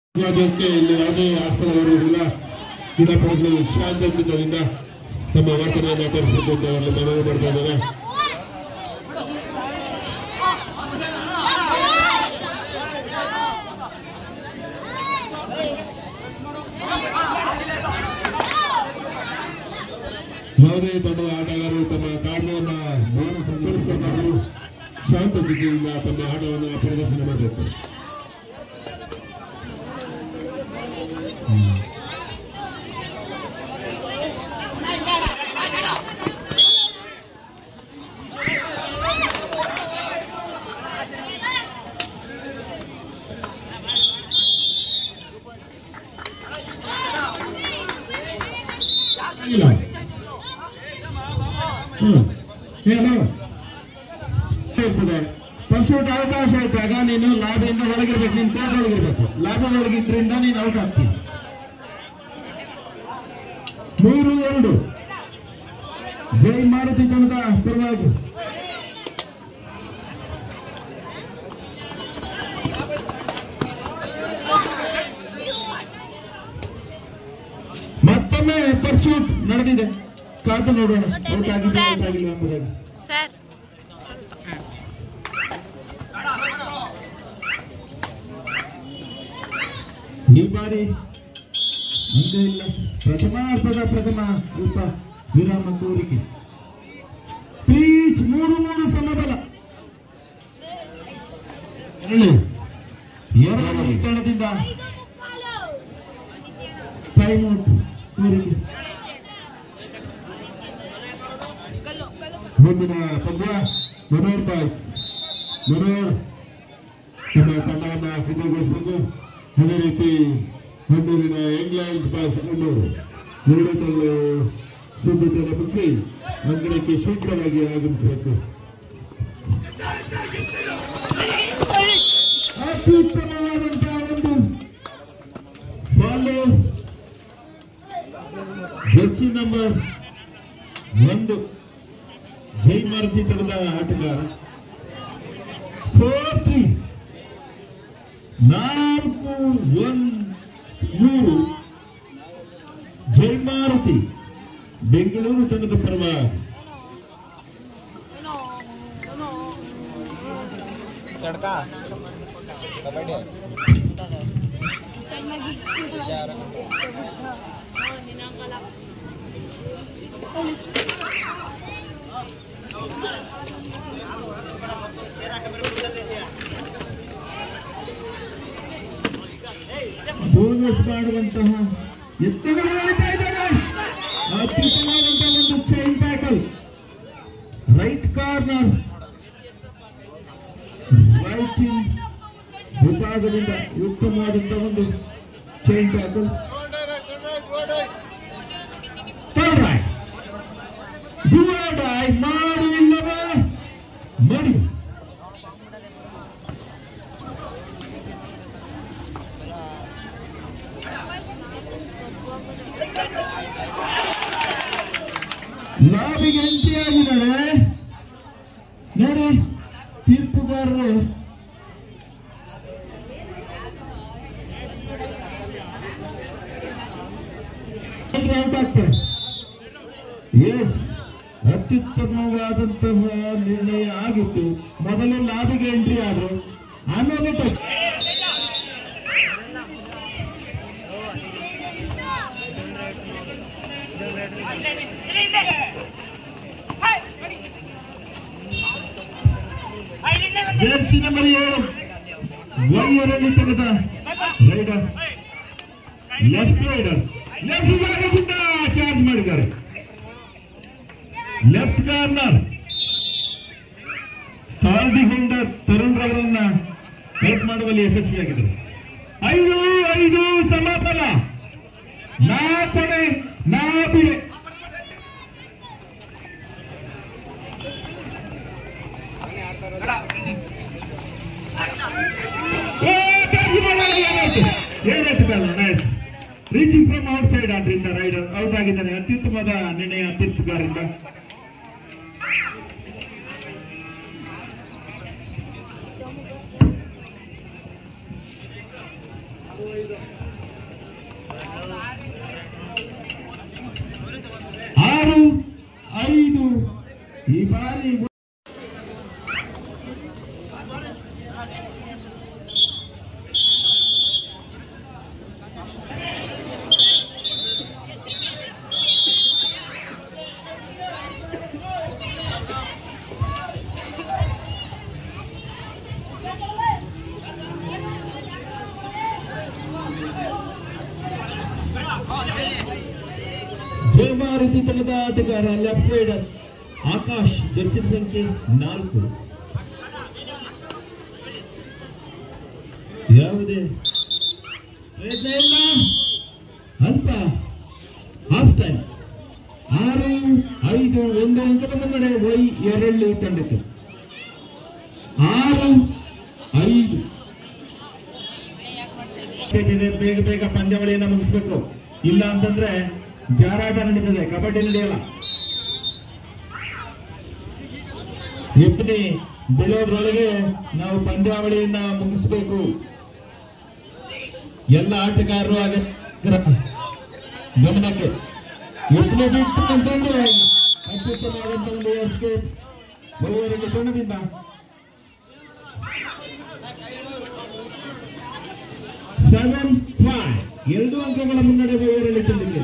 ಅದಕ್ಕೆ ಇಲ್ಲಿ ಯಾವುದೇ ಆಸ್ಪದ ಬರುವುದಿಲ್ಲ ಕ್ರೀಡಾಪಟುಗಳು ಶಾಂತ ಚಿತ್ತದಿಂದ ತಮ್ಮ ವರ್ತನೆಯನ್ನು ತೋರಿಸಬೇಕು ಅಂತ ಅವರಲ್ಲಿ ಮನವಿ ಮಾಡ್ತಾ ಇದ್ದಾರೆ ಯಾವುದೇ ತಂಡದ ಆಟಗಾರರು ತಮ್ಮ ತಾಳ್ಮೆಯನ್ನ ಬೆಳೆಸಿಕೊಂಡು ಶಾಂತ ಚಿತ್ತದಿಂದ ತಮ್ಮ ಆಟವನ್ನು ಪ್ರದರ್ಶನ ಮಾಡಬೇಕು ಇಲ್ಲ ಹ್ಮ್ ಏನು ಇರ್ತದೆ ಪರ್ಸೂಟ್ ಅವಕಾಶ ಇದ್ದಾಗ ನೀನು ಲಾಭದಿಂದ ಒಳಗಿರ್ಬೇಕು ನಿನ್ ತೇಟ ಒಳಗಿರ್ಬೇಕು ಲಾಭ ಒಳಗಿದ್ರಿಂದ ನೀನು ಔಟ್ ಆಗ್ತೀಯ ಮೂರು ಎರಡು ಜೈ ಮಾರುತಿ ತಂಡದ ಪರವಾಗಿ ಮತ್ತೊಮ್ಮೆ ಪರ್ಸೂಟ್ ನಡೆದಿದೆ ಕಾದು ನೋಡೋಣ ಔಟ್ ಆಗಿದೆ ಔಟ್ ಆಗಿಲ್ಲ ಎಂಬುದಾಗಿ ಸರ್ ಈ ಬಾರಿ ಅಂಕ ಇಲ್ಲ ಪ್ರಥಮಾರ್ಥದ ಪ್ರಥಮ ರೂಪ ವಿರಾಮ ಕೋರಿಕೆ ಪ್ಲೀಸ್ ಮೂರು ಮೂರು ಸಮಬಲ ಹೇಳಿ ಎರಡು ಈ ತಂಡದಿಂದ ಟೈಮ್ ಔಟ್ ಕೋರಿಕೆ ಮುಂದಿನ ಪಂದ್ಯ ಮನೋಹರ್ ಬಾಯ್ಸ್ ಮನೋಹರ್ ತಮ್ಮ ತಂಡವನ್ನ ಸಿದ್ಧಗೊಳಿಸಬೇಕು ಅದೇ ರೀತಿ ಹಣ್ಣೂರಿನ ಇಂಗ್ಲೆಂಡ್ ಬಾಯ್ಸ್ ಹಣ್ಣೂರು ಎರಡು ತಂಡಗಳು ಸಿದ್ಧತೆಯನ್ನು ಮುಗಿಸಿ ಅಂಗಣಕ್ಕೆ ಶೀಘ್ರವಾಗಿ ಆಗಮಿಸಬೇಕು ಅತ್ಯುತ್ತಮವಾದಂತಹ ಒಂದು ಫಾಲು ಜರ್ಸಿ ನಂಬರ್ ಒಂದು ಜೈ ಮಾರುತಿ ತಂಡದ ಆಟಗಾರ ಫೋರ್ ತ್ರೀ ನಾಲ್ಕು ಒಂದು ಮೂರು ಜೈ ಮಾರುತಿ ಬೆಂಗಳೂರು ತಂಡದ ಪರವಾಗಿ सड़का कबड्डी ಬೋನಸ್ ಮಾಡುವಂತಹ ಎತ್ತುಗಳು ಹೊಡಿತಾ ಇದ್ದಾರೆ ಅತ್ಯುತ್ತಮವಾದಂತಹ ಒಂದು chain tackle right corner right in ವಿಭಾಗದಿಂದ ಉತ್ತಮವಾದಂತಹ ಒಂದು ಚೈನ್ ಟ್ಯಾಕಲ್ ಥರ್ಡ್ ರೈಟ್ ಜುವಾಡಾಯ್ ಮಾಡಿ ಇಲ್ಲವೇ ಮಾಡಿ ಲಾಬಿಗೆ ಎಂಟ್ರಿ ಆಗಿದ್ದಾರೆ ನೋಡಿ ತೀರ್ಪುಗಾರರು ಎಂಟ್ರಿ ಔಟ್ ಆಗ್ತಾರೆ ಎಸ್ ಅತ್ಯುತ್ತಮವಾದಂತಹ ನಿರ್ಣಯ ಆಗಿತ್ತು ಮೊದಲು ಲಾಬಿಗೆ ಎಂಟ್ರಿ ಆದ್ರು ಆಮೇಲೆ ಟಚ್ ಜೆರ್ಸಿ ನಂಬರ್ ಏಳು ವೈಯರಲ್ಲಿ ತಂಡದ ರೈಡರ್ ಲೆಫ್ಟ್ ರೈಡರ್ ಲೆಫ್ಟ್ ಭಾಗದಿಂದ ಚಾರ್ಜ್ ಮಾಡಿದ್ದಾರೆ left corner star defender Tarun ರವರನ್ನ ಹೆಲ್ಪ್ ಮಾಡುವಲ್ಲಿ ಯಶಸ್ವಿಯಾಗಿದ್ದಾರೆ ಐದು ಐದು ಸಮಾಪನ ನಾ ಕೊನೆ ನಾ ಬಿಡೆ ಏ, catch ಮಾಡೋಣ, ಏನಾಯ್ತು ಏನಾಯ್ತು ಕಾಲ nice reaching from outside ಆದ್ರಿಂದ ರೈಡರ್ ಔಟ್ ಆಗಿದ್ದಾನೆ ಅತ್ಯುತ್ತಮವಾದ ನಿರ್ಣಯ ತೀರ್ಪುಗಾರರಿಂದ ಆರು ಐದು ಈ ಬಾರಿ ಜಯಮಾರುತಿ ತಂಡದ ಆಟಗಾರ ಲೆಫ್ಟ್ ರೈಡರ್ ಆಕಾಶ್ ಜರ್ಸಿ ಸಂಖ್ಯೆ ನಾಲ್ಕು ಯಾವುದೇ ಪ್ರಯತ್ನ ಇಲ್ಲ ಅಲ್ಪ ಹಾಫ್ ಟೈಮ್ ಆರು ಐದು ಒಂದು ಅಂಕದ ಮುನ್ನಡೆ ವೈ ಎರಳ್ಳಿ ತಂಡಕ್ಕೆ ಆರು ಐದು ಇದೆ ಬೇಗ ಬೇಗ ಪಂದ್ಯಾವಳಿಯನ್ನ ಮುಗಿಸ್ಬೇಕು ಇಲ್ಲ ಅಂತಂದ್ರೆ ಜಾರಾಟ ನಡೀತದೆ ಕಬಡ್ಡಿ ನಡೆಯಲ್ಲ ಎಪ್ಪನಿ ಬೆಳೆಯೋದ್ರೊಳಗೆ ನಾವು ಪಂದ್ಯಾವಳಿಯನ್ನ ಮುಗಿಸ್ಬೇಕು ಎಲ್ಲ ಆಟಗಾರರು ಅಗತ್ಯ ಗಮನಕ್ಕೆ ಎಪ್ಪನಿ ಬಿಟ್ಟು ಅಂತಂದ್ರೆ ಅತ್ಯುತ್ತಮವಾದಂತ ಒಂದು ಎಸ್ಕೇಪ್ ಬರುವವರೆಗೆ ತಂಡದಿಂದ ಸೆವೆನ್ ಫೈವ್ ಎರಡು ಅಂಕಗಳ ಮುನ್ನಡೆ ಬೈಯರಲ್ಲಿ ತಂಡಕ್ಕೆ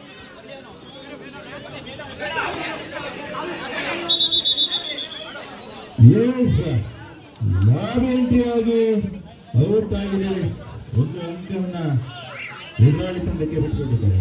ಎಸ್ ಲಾಬ್ ಎಂಟ್ರಿ ಆಗಿ ಔಟ್ ಆಗಿದೆ ಒಂದು ಅಂಕವನ್ನ ಎದುರಾಳಿ ತಂಡಕ್ಕೆ ಬಿಟ್ಟುಕೊಂಡಿದ್ದಾರೆ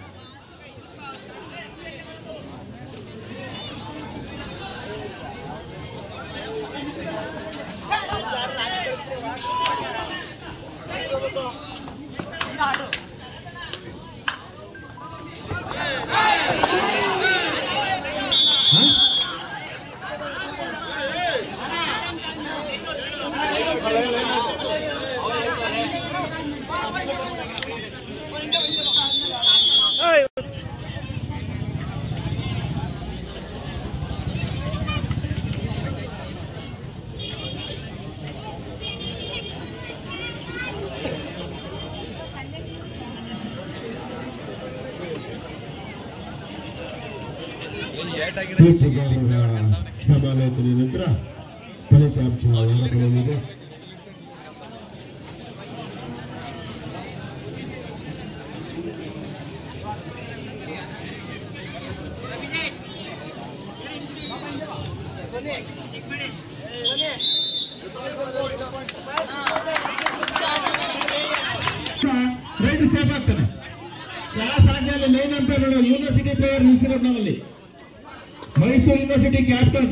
ಹ? ತೀರ್ಪುಗಾರರ ಸಮಾಲೋಚನೆ ನಂತರ ಫಲಿತಾಂಶ ಹೊರಬರಲಿದೆ ರೈಟ್ ಸೇಫ್ ಆಗ್ತಾನೆ ಕ್ಲಾಸ್ ಆದ್ಮೇಲೆ ಲೈನ್ ಅಂಪೈರ್ ಯೂನಿವರ್ಸಿಟಿ ಪ್ಲೇಯರ್ ನಿಲ್ಸಿರೋದು ನಮ್ಮಲ್ಲಿ ಮೈಸೂರು ಯೂನಿವರ್ಸಿಟಿ ಕ್ಯಾಪ್ಟನ್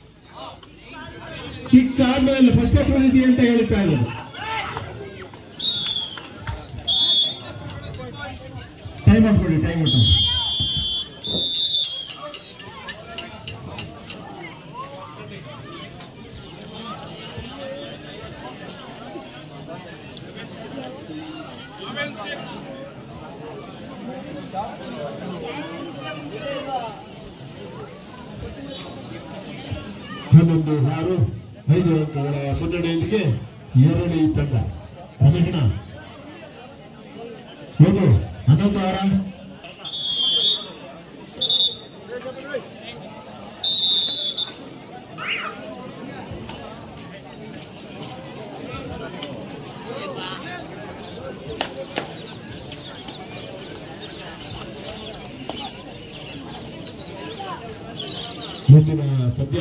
ಕಿಕ್ ಆದ್ಮೇಲೆ ಫಸ್ಟ್ ಪ್ರತಿನಿಧಿ ಅಂತ ಹೇಳ್ತಾ ಇದ್ದಾರೆ ಟೈಮ್ ಔಟ್ ಕೊಡಿ ಟೈಮ್ ಔಟ್ ಹನ್ನೊಂದು ಆರು ಐದು ಅಂಕಗಳ ಮುನ್ನಡೆಯೊಂದಿಗೆ ಎರಳಿ ತಂಡ ರಮೇಶಣ್ಣ ಹೌದು ಹನ್ನೊಂದು ಆರ ಮುಂದಿನ ಪದ್ಯ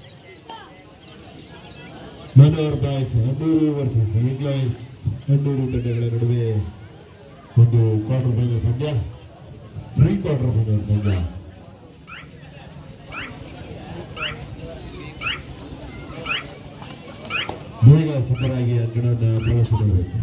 Manohar boys Hannur versus England Hannur ತಂಡಗಳ ನಡುವೆ ಒಂದು ಕ್ವಾರ್ಟರ್ ಫೈನಲ್ ಪಂದ್ಯ ಫ್ರೀ ಕ್ವಾರ್ಟರ್ ಫೈನಲ್ ಪಂದ್ಯ ಬೇಗ ಸಿದ್ಧರಾಗಿ ಅಂಗಡನ್ನ ಪ್ರವೇಶ ಮಾಡಬೇಕು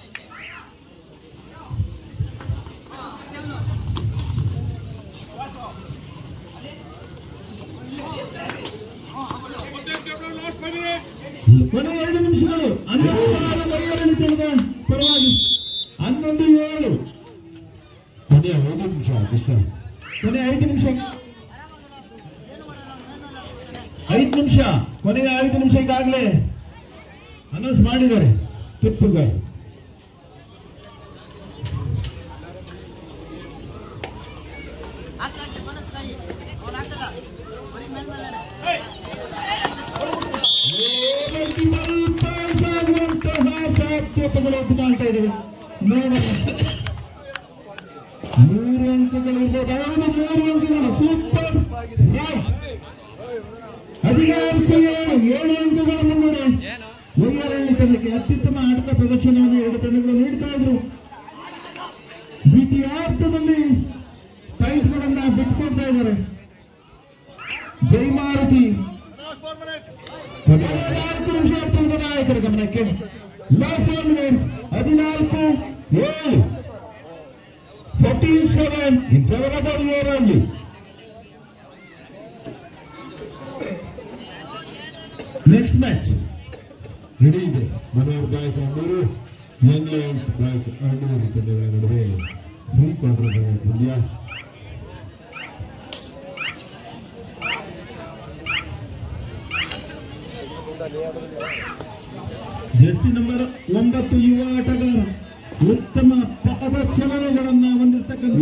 ಕೊನೆ ಎರಡು ನಿಮಿಷಗಳು ಹನ್ನೊಂದು ಆರು ಮರಿಯರಲ್ಲಿ ತಿಳಿದ ಪರವಾಗಿ ಹನ್ನೊಂದು ಏಳು ಕೊನೆಯ ಐದು ನಿಮಿಷ ಕೃಷ್ಣ ಕೊನೆ ಐದು ನಿಮಿಷ ಐದು ನಿಮಿಷ ಕೊನೆಯ ಐದು ನಿಮಿಷ ಈಗಾಗಲೇ ಅನೌನ್ಸ್ ಮಾಡಿದ್ದಾರೆ ತಿಪ್ಪುಗಾರ್ ಎತ್ತುಗಳು ಎದ್ದು ಕಾಣ್ತಾ ಇದ್ದೀವಿ ನೋಡೋಣ ಮೂರು ಅಂಕಗಳು ಇರ್ಬೋದು ಹೌದು ಮೂರು ಅಂಕಗಳು ಸೂಪರ್ ರೈಟ್. ಹದಿನಾಲ್ಕು ಏಳು ಏಳು ಅಂಕಗಳ ಮುನ್ನಡೆ ವೈಯಾರಳ್ಳಿ ತಂಡಕ್ಕೆ ಅತ್ಯುತ್ತಮ ಆಟದ ಪ್ರದರ್ಶನವನ್ನು ಎರಡು ತಂಡಗಳು ನೀಡ್ತಾ ಇದ್ರು ದ್ವಿತೀಯಾರ್ಥದಲ್ಲಿ ಪಾಯಿಂಟ್ಗಳನ್ನ ಬಿಟ್ಕೊಡ್ತಾ ಇದ್ದಾರೆ ಜೈಮಾರುತಿ ಕೊನೆಯ ನಾಲ್ಕು ನಿಮಿಷ ಇರ್ತದೆ ನಾಯಕರ ಗಮನಕ್ಕೆ ಲಾಸ್ ಆನ್ ಮಿನಿಟ್ಸ್ ಹದಿನಾಲ್ಕು ಏಳು fourteen seven in favour of Vaiyaralli next match ready ಇದೆ ಮನೋಹರ್ ಬಾಯ್ಸ್ ಮೂರು ಯಂಗ್ ಲಯನ್ಸ್ ಬಾಯ್ಸ್ ಹಣ್ಣೂರು ತಂಡಗಳ ನಡುವೆ ಫ್ರೀ ಕ್ವಾರ್ಟರ್ ಪಂದ್ಯ ಜೆರ್ಸಿ ನಂಬರ್ ಒಂಬತ್ತು ಯುವ ಆಟಗಾರ ಉತ್ತಮ ಪಾದ ಚಲನೆಗಳನ್ನ ಹೊಂದಿರತಕ್ಕಂಥ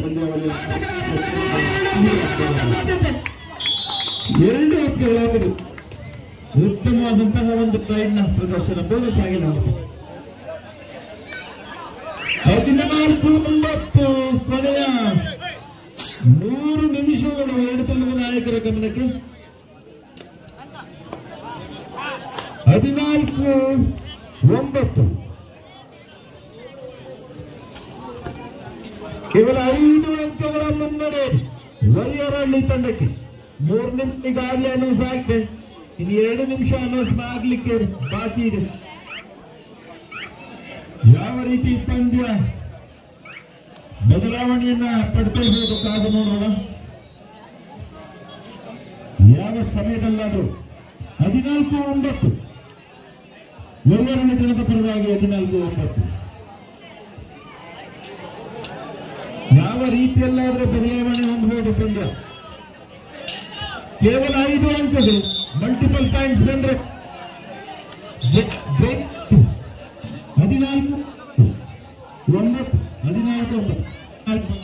ಎರಡು ಅಂಕಗಳಾಗದು ಉತ್ತಮವಾದಂತಹ ಒಂದು ಪ್ರಯತ್ನ ಪ್ರದರ್ಶನ ಬೋನಸ್ ಆಗಿ ಮಾಡುತ್ತೆ ಹದಿನಾಲ್ಕು ಒಂಬತ್ತು ಕೊನೆಯ ಮೂರು ನಿಮಿಷಗಳು ಎರಡು ತಂಡದ ನಾಯಕರ ಗಮನಕ್ಕೆ ಹದಿನಾಲ್ಕು ಒಂಬತ್ತು ಕೇವಲ ಐದು ಅಂಕಗಳ ಮುನ್ನಡೆ ವೈಯರಹಳ್ಳಿ ತಂಡಕ್ಕೆ ಮೂರು ನಿಮಿಷ ಈಗಾಗಲೇ ಅನೌನ್ಸ್ ಆಗಿದೆ ಇನ್ನು ಎರಡು ನಿಮಿಷ ಅನೌನ್ಸ್ ಆಗ್ಲಿಕ್ಕೆ ಬಾಕಿ ಇದೆ ಯಾವ ರೀತಿ ಪಂದ್ಯ ಬದಲಾವಣೆಯನ್ನ ಪಡ್ಕೊಳ್ಬಹುದು ಕಾದು ನೋಡೋಣ ಯಾವ ಸಮಯದಲ್ಲಾದ್ರೂ ಹದಿನಾಲ್ಕು ಒಂಬತ್ತು ವೈಯರಹಳ್ಳಿ ತಂಡದ ಪರವಾಗಿ ಹದಿನಾಲ್ಕು ಒಂಬತ್ತು ಯಾವ ರೀತಿಯಲ್ಲಾದ್ರೂ ಬದಲಾವಣೆ ಹೊಂದಬಹುದು ಪಂದ್ಯ ಕೇವಲ ಐದು ಅಂಕಗಳು ಮಲ್ಟಿಪಲ್ ಪಾಯಿಂಟ್ಸ್ ಬಂದ್ರೆ ಜೆ- ಜಯಿತು ಹದಿನಾಲ್ಕು ಒಂಬತ್ತು ಹದಿನಾಲ್ಕು ಒಂಬತ್ತು ನಾಲ್ಕು.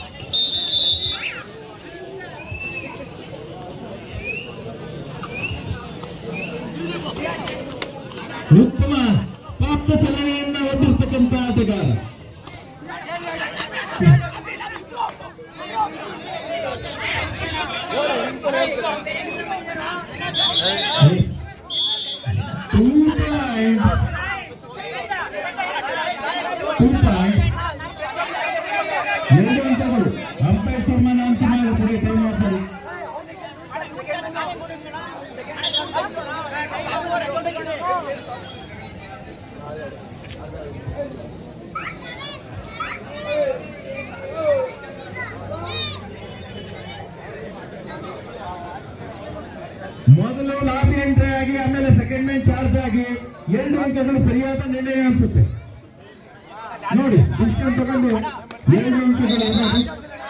ಉತ್ತಮ ಪಾತ್ರ ಚಲನೆಯನ್ನ ಹೊಂದಿರತಕ್ಕಂತ ಆಟಗಾರ Two points. Two points. ಎರಡು ಅಂಕಗಳು ಅಂಪೈರ್ ತೀರ್ಮಾನ ಅಂತಿಮ ಆಗುತ್ತದೆ ಟೈಮ್ ಆಗ್ತದೆ ಮೊದಲು ಲಾಬಿ ಎಂಟ್ರಿ ಆಗಿ ಆಮೇಲೆ ಸೆಕೆಂಡ್ ಮ್ಯಾನ್ ಚಾರ್ಜ್ ಆಗಿ ಎರಡು ಅಂಕಗಳು ಸರಿಯಾದ ನಿರ್ಣಯ ಅನ್ಸುತ್ತೆ ನೋಡಿ ಡಿಸಿಷನ್ ತಗೊಂಡು ಎರಡು ಅಂಕಗಳು ಇರೋದು.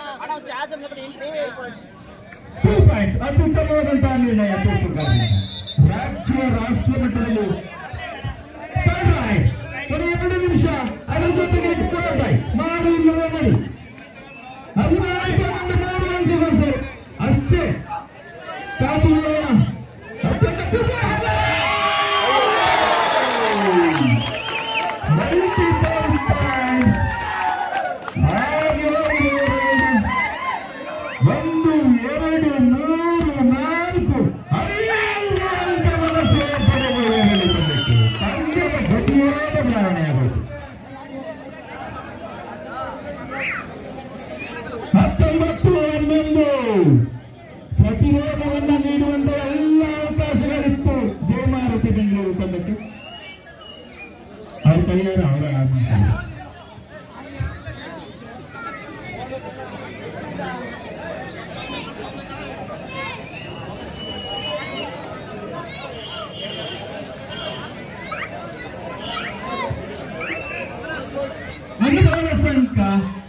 ಟೂ ಪಾಯಿಂಟ್ಸ್ ಅತ್ಯುತ್ತಮವಾದಂತಹ ನಿರ್ಣಯ ತೀರ್ಪುಗಾರರಿಂದ ರಾಜ್ಯ ರಾಷ್ಟ್ರ ಮಟ್ಟದಲ್ಲಿ ಥರ್ಡ್ ರೈಟ್ ಕೊನೆಯ ಎರಡು ನಿಮಿಷ ಅದರ ಜೊತೆಗೆ ಫೋರ್ತ್ ರೈಟ್ ಮಾಡಿ ಇಲ್ಲವೇ ಮಾಡಿ ಹದಿನಾಲ್ಕು ಒಂದು ಮೂರು ಅಂಕಗಳು ಸರ್ ಅಷ್ಟೇ ಕಾದು ನೋಡೋಣ ಅತ್ಯಂತ ಕುತೂಹಲ! Multiple points. ಹಾಗೆ ಹೋಗಿ ಹೋಗೋಣ. ಒಂದು ಎರಡು ಮೂರು ನಾಲ್ಕು ಐದು ಅಂಕಗಳ ಸೇರ್ಪಡೆಗಳು ಹೇಳಿಕೊಳ್ಳಕ್ಕೆ ಪಂದ್ಯದ ಗತಿಯೇ ಬದಲಾವಣೆಯಾಗೋದು ಹತ್ತೊಂಬತ್ತು ಹನ್ನೊಂದು ಪ್ರತಿರೋಧವನ್ನ ನೀಡುವಂತ ಎಲ್ಲ ಅವಕಾಶಗಳಿತ್ತು ಜಯಮಾರುತಿ ಬೆಂಗಳೂರು ತಂಡಕ್ಕೆ ಅವ್ರ ಕೈಯಾರ ಅವರ ಆತ್ಮಹತ್ಯೆ. ಅನುಭವ ಸಂಕ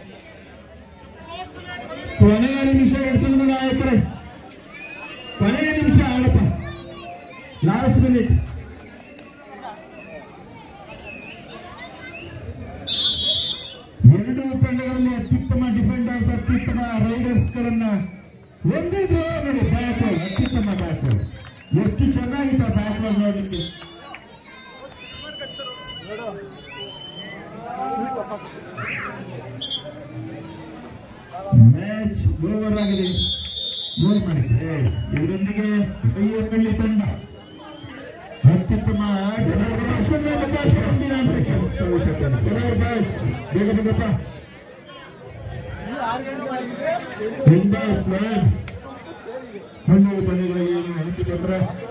ಕೊನೆಯ ನಿಮಿಷ ಹಿಡ್ತದ ನಾಯಕರೇ ಕೊನೆಯ ನಿಮಿಷ ಆಡಪ್ಪ ಲಾಸ್ಟ್ ಮಿನಿಟ್ ಎರಡು ತಂಡಗಳಲ್ಲಿ ಅತ್ಯುತ್ತಮ ಡಿಫೆಂಡರ್ಸ್ ಅತ್ಯುತ್ತಮ ರೈಡರ್ಸ್ ಗಳನ್ನ ಒಂದಿದ್ರು ನೋಡಿ ಬ್ಯಾಕ್ ಅತ್ಯುತ್ತಮ ಬ್ಯಾಕ್ ಎಷ್ಟು ಚೆನ್ನಾಗಿತ್ತು ಬ್ಯಾಕ್ ನೋಡಲಿಕ್ಕೆ ಮ್ಯಾಚ್ ಓವರ್ ಆಗಿದೆ ಗೋಲ್ ಮಾಡಿ ಎಸ್ ಇದರೊಂದಿಗೆ ಐಎಂಎಲ್ ತಂಡ ಅತ್ಯುತ್ತಮ ಆಟ ಅಶ್ವತ್ಥ ಅವಕಾಶ ಮುಂದಿನ ಹಂತಕ್ಕೆ. ಕೆಲವರು ಬಾಸ್ ಬೇಗ ಬಂದಪ್ಪ ಬಿಂದಾಸ್ ಮ್ಯಾನ್ ಹನ್ನೆರಡು ತಂಡಗಳಿಗೆ ಏನು ಹಂತಕ್ಕೆ